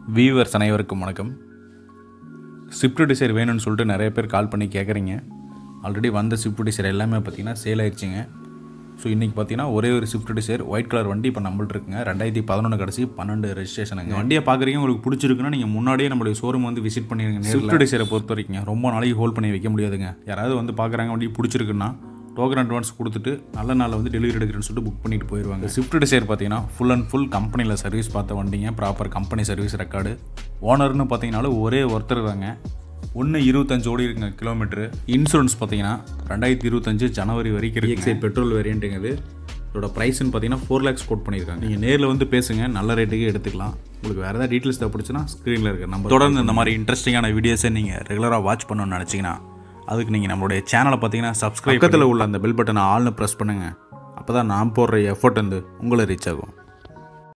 viewers அனைவருக்கும் வணக்கம் Swift desire வேணும்னு சொல்லிட்டு நிறைய பேர் கால் பண்ணி கேட்குறீங்க ஆல்ரெடி வந்த ஸ்விஃப்ட் டிசைர் எல்லாமே பார்த்தீங்கன்னா சேல் ஆயிடுச்சுங்க ஸோ இன்றைக்கி பார்த்தீங்கன்னா ஒரே ஒரு ஸ்விஃப்ட் டிசைர் ஒயிட் கலர் வண்டி இப்போ நம்மள்ட்ட இருக்குங்க ரெண்டாயிரத்தி பதினொன்று கடைசி பன்னெண்டு ரெஜிஸ்ட்ரேஷனுங்க வண்டியை பார்க்குறீங்க உங்களுக்கு பிடிச்சிருக்குன்னா நீங்கள் முன்னாடியே நம்மளுடைய ஷோரூம் வந்து விசிட் பண்ணிடுங்க ஸ்விஃப்ட் டிசைரை பொறுத்த வரைக்கும் ரொம்ப நாளைக்கு ஹோல்ட் பண்ணி வைக்க முடியாதுங்க யாராவது வந்து பார்க்குறாங்க வண்டி பிடிச்சிருக்குன்னா டோக்கன் அட்வான்ஸ் கொடுத்துட்டு நல்ல நாளில் வந்து டெலிவரி எடுக்கிறேன்னு சொல்லிட்டு புக் பண்ணிட்டு போயிடுவாங்க ஸ்விஃப்ட் டிசைர் பார்த்தீங்கன்னா ஃபுல் அண்ட் ஃபுல் கம்பெனியில் சர்வீஸ் பார்த்த வண்டிங்க ப்ராப்பர் கம்பெனி சர்வீஸ் ரெக்கார்டு ஓனர்னு பார்த்தீங்கன்னாலும் ஒரே ஒருத்தர் தாங்க ஒன்று இருபத்தஞ்சு ஓடி இருக்குங்க கிலோமீட்ரு இன்சூரன்ஸ் பார்த்தீங்கன்னா ரெண்டாயிரத்தி இருபத்தஞ்சு ஜனவரி வரைக்கும் இருக்கு எக்ஸைட் பெட்ரோல் வேரியண்ட்டுங்க இதோட ப்ரைஸ்னு பார்த்தீங்கன்னா ஃபோர் லேக்ஸ் கோட் பண்ணியிருக்காங்க நீங்கள் நேரில் வந்து பேசுங்க நல்ல ரேட்டுக்கு எடுத்துக்கலாம் உங்களுக்கு வேறு ஏதாவது டீட்டெயில்ஸ் தேவைப்படுச்சுன்னா ஸ்க்ரீனில் இருக்க நம்ம தொடர்ந்து இந்த மாதிரி இன்ட்ரெஸ்டிங்கான வீடியோஸை நீங்கள் ரெகுலராக வாட்ச் பண்ணணும்னு நினச்சிங்கன்னா அதுக்கு நீங்கள் நம்மளுடைய சேனலை பார்த்தீங்கன்னா சப்ஸ்கிரைப் பக்கத்தில் உள்ள அந்த பெல் பட்டனை ஆல்னு ப்ரெஸ் பண்ணுங்கள் அப்போ தான் நான் போடுற எஃபர்ட் வந்து உங்களை ரீச் ஆகும்